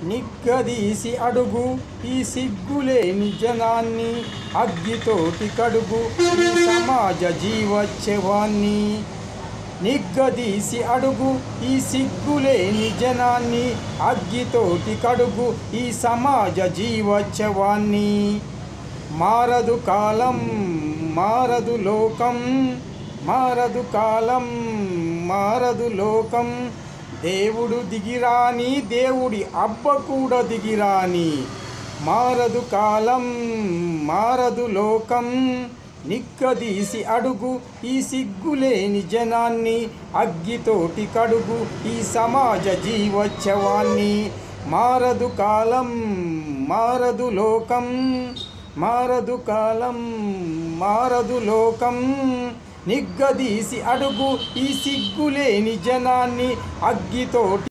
నిగ్గదీసి అడుగు ఈ సిగ్గులేని జనాన్ని అగ్గితోటి కడుగు ఈ సమాజ జీవోత్సవాన్ని నిగ్గదీసి అడుగు ఈ సిగ్గులేని జనాన్ని అగ్గితోటి కడుగు ఈ సమాజ జీవోత్సవాన్ని మారదు కాలం మారదు లోకం మారదు కాలం మారదు లోకం దేవుడు దిగిరాని దేవుడి అబ్బ కూడా దిగిరాని మారదు కాలం మారదు లోకం నిక్కదీసి అడుగు ఈ సిగ్గులేని జనాన్ని అగ్గితోటి కడుగు ఈ సమాజ జీవోత్సవాన్ని మారదు కాలం మారదు లోకం మారదు కాలం మారదు లోకం నిగ్గదీసి అడుగు ఈ సిగ్గులేని జనాన్ని అగ్గితోటి